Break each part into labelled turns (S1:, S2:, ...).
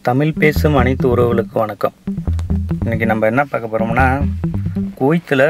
S1: தமிழ் பேசும் அனைத்து உறவுகளுக்கும் வணக்கம் இன்றைக்கி நம்ம என்ன பார்க்க போகிறோம்னா குவைத்தில்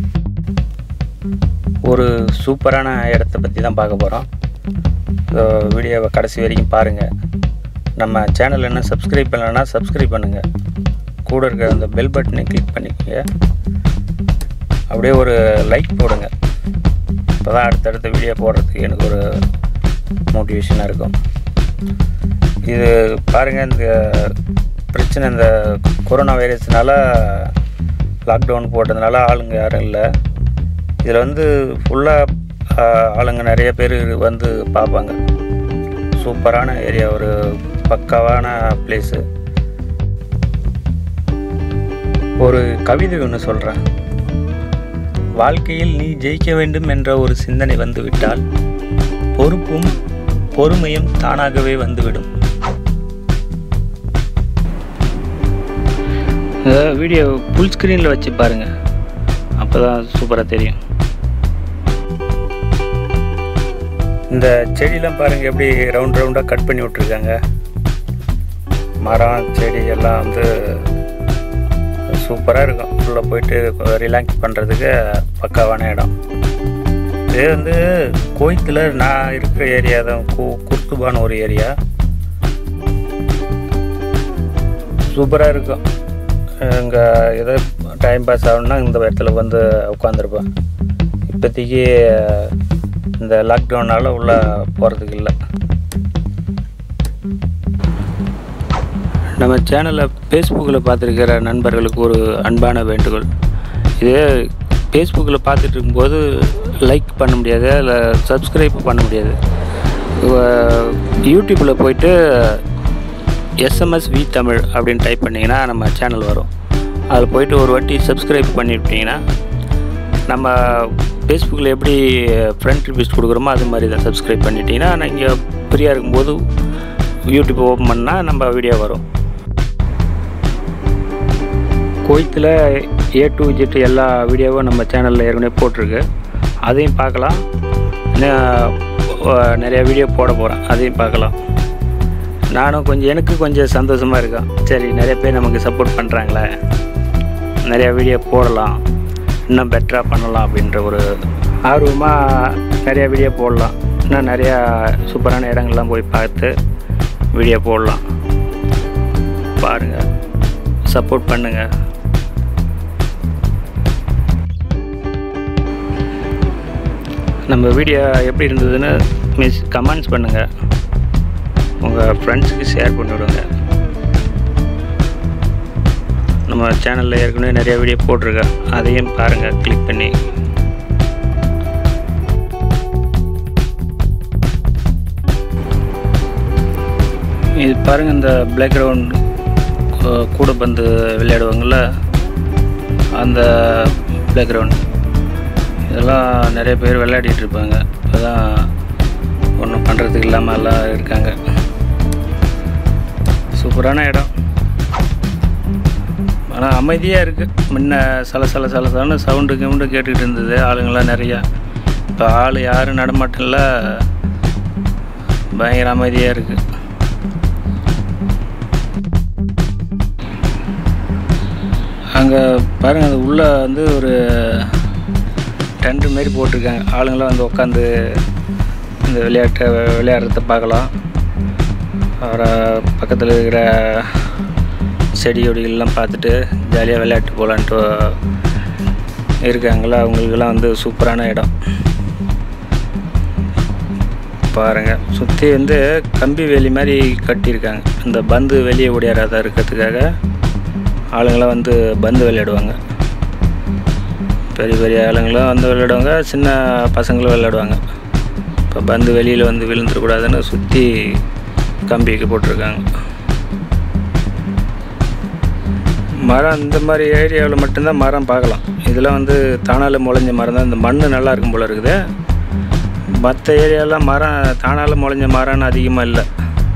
S1: ஒரு சூப்பரான இடத்த பற்றி தான் பார்க்க போகிறோம் வீடியோவை கடைசி வரைக்கும் பாருங்கள் நம்ம சேனல் என்ன சப்ஸ்கிரைப் பண்ணலைன்னா சப்ஸ்கிரைப் பண்ணுங்கள் கூட இருக்கிற அந்த பெல் பட்டனை கிளிக் பண்ணிக்கோங்க அப்படியே ஒரு லைக் போடுங்க இப்போ தான் அடுத்தடுத்த வீடியோ போடுறதுக்கு எனக்கு ஒரு மோட்டிவேஷனாக இருக்கும் இது பாருங்கள் இந்த பிரச்சனை இந்த கொரோனா வைரஸ்னால லாக்டவுன் போட்டதுனால ஆளுங்க யாரும் இல்லை இதில் வந்து ஃபுல்லாக ஆளுங்க நிறைய பேர் வந்து பார்ப்பாங்க சூப்பரான ஏரியா ஒரு பக்காவான பிளேஸு ஒரு கவிதை ஒன்று சொல்கிறேன் வாழ்க்கையில் நீ ஜெயிக்க வேண்டும் என்ற ஒரு சிந்தனை வந்துவிட்டால் பொறுப்பும் பொறுமையும் தானாகவே வந்துவிடும் இந்த வீடியோ ஃபுல் ஸ்க்ரீனில் வச்சு பாருங்கள் அப்போ தான் சூப்பராக தெரியும் இந்த செடியெலாம் பாருங்கள் எப்படி ரவுண்ட் ரவுண்டாக கட் பண்ணி விட்ருக்காங்க மரம் செடி எல்லாம் வந்து சூப்பராக இருக்கும் உள்ளே போயிட்டு ரிலாக்ஸ் பண்ணுறதுக்கு பக்காவான இடம் இது வந்து கோயத்தில் நான் இருக்கிற ஏரியா தான் கு குர்துபான ஒரு ஏரியா சூப்பராக இருக்கும் இங்கே ஏதோ டைம் பாஸ் ஆகணும்னா இந்த இடத்துல வந்து உட்காந்துருப்பேன் இப்போதைக்கு இந்த லாக்டவுனால் உள்ளே போகிறதுக்கு இல்லை நம்ம சேனலில் ஃபேஸ்புக்கில் பார்த்துருக்கிற நண்பர்களுக்கு ஒரு அன்பான வேண்டுகோள் இது ஃபேஸ்புக்கில் பார்த்துட்டு இருக்கும்போது லைக் பண்ண முடியாது இல்லை சப்ஸ்கிரைப் பண்ண முடியாது யூடியூப்பில் போயிட்டு எஸ்எம்எஸ் வி தமிழ் அப்படின்னு டைப் பண்ணிங்கன்னா நம்ம சேனல் வரும் அதில் போயிட்டு ஒரு வாட்டி சப்ஸ்கிரைப் பண்ணிவிட்டிங்கன்னா நம்ம ஃபேஸ்புக்கில் எப்படி ஃப்ரெண்ட் ரிக்வெஸ்ட் கொடுக்குறோமோ அது மாதிரி தான் சப்ஸ்கிரைப் பண்ணிட்டீங்கன்னா நீங்கள் ஃப்ரீயாக இருக்கும்போது யூடியூப் ஓப்பன் பண்ணால் நம்ம வீடியோ வரும் கோயத்தில் ஏ டு ஜெட் எல்லா வீடியோவும் நம்ம சேனலில் ஏற்கனவே போட்டிருக்கு அதையும் பார்க்கலாம் நிறையா வீடியோ போட போகிறேன் அதையும் பார்க்கலாம் நானும் கொஞ்சம் எனக்கு கொஞ்சம் சந்தோஷமாக இருக்கேன் சரி நிறைய பேர் நமக்கு சப்போர்ட் பண்ணுறாங்களே நிறையா வீடியோ போடலாம் இன்னும் பெட்டராக பண்ணலாம் அப்படின்ற ஒரு ஆர்வமாக நிறையா வீடியோ போடலாம் இன்னும் நிறையா சூப்பரான இடங்கள்லாம் போய் பார்த்து வீடியோ போடலாம் பாருங்கள் சப்போர்ட் பண்ணுங்கள் நம்ம வீடியோ எப்படி இருந்ததுன்னு மிஸ் கமெண்ட்ஸ் பண்ணுங்கள் உங்கள் ஃப்ரெண்ட்ஸுக்கு ஷேர் பண்ணிவிடுங்க நம்ம சேனலில் ஏற்கனவே நிறைய வீடியோ போட்டிருக்கேன் அதையும் பாருங்கள் கிளிக் பண்ணி இது பாருங்கள் இந்த பிளே கிரவுண்ட் கூட பந்து விளையாடுவாங்கள்ல அந்த பிளே கிரவுண்ட் இதெல்லாம் நிறைய பேர் விளையாடிட்டு இருப்பாங்க இப்போதான் ஒன்றும் பண்ணுறதுக்கு இல்லாமல் எல்லாம் இருக்காங்க சூப்பரான இடம் ஆனால் அமைதியாக இருக்குது முன்ன சல சல சல சலன்னு சவுண்டு கிவுண்டு கேட்டுக்கிட்டு இருந்தது ஆளுங்களாம் நிறையா இப்போ ஆள் யாரும் நடமாட்டல பயங்கர அமைதியாக இருக்குது அங்கே பாருங்கள் அது உள்ளே வந்து ஒரு டென்ட் மாரி போட்டிருக்காங்க ஆளுங்களாம் வந்து உட்காந்து இந்த விளையாட்டை விளையாடுறத பார்க்கலாம் அவரை பக்கத்தில் இருக்கிற செடி கொடிகள்லாம் பார்த்துட்டு ஜாலியாக விளையாட்டு போகலான்ட்டு இருக்காங்களா அவங்களுக்கெல்லாம் வந்து சூப்பரான இடம் பாருங்கள் சுற்றி வந்து கம்பி வேலி மாதிரி கட்டியிருக்காங்க இந்த பந்து வெளியே ஓடியாராத இருக்கிறதுக்காக ஆளுங்களாம் வந்து பந்து விளையாடுவாங்க பெரிய பெரிய ஆளுங்களாம் வந்து விளையாடுவாங்க சின்ன பசங்களும் விளையாடுவாங்க இப்போ பந்து வெளியில் வந்து விழுந்துடக்கூடாதுன்னு சுற்றி கம்பிக்கு போட்டிருக்காங்க மரம் இந்த மாதிரி ஏரியாவில் மட்டும்தான் மரம் பார்க்கலாம் இதெல்லாம் வந்து தானால முளைஞ்ச மரம் தான் இந்த மண் நல்லா இருக்கும் போல் இருக்குது மற்ற ஏரியாலாம் மரம் தானால முளைஞ்ச மரம்னு அதிகமாக இல்லை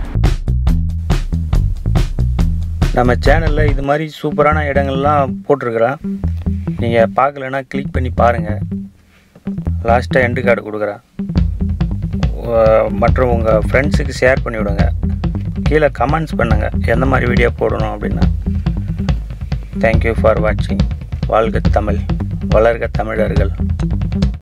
S1: நம்ம சேனலில் இது மாதிரி சூப்பரான இடங்கள்லாம் போட்டிருக்கிறேன் நீங்கள் பார்க்கலன்னா கிளிக் பண்ணி பாருங்கள் லாஸ்ட்டாக எண்டு கார்டு கொடுக்குறேன் மற்றும் உங்கள் ஃப்ரெண்ட்ஸுக்கு ஷேர் பண்ணி விடுங்க கீழே கமெண்ட்ஸ் பண்ணுங்கள் எந்த மாதிரி வீடியோ போடணும் அப்படின்னு தேங்க்யூ ஃபார் வாட்சிங் வாழ்க தமிழ் வளர்க தமிழர்கள்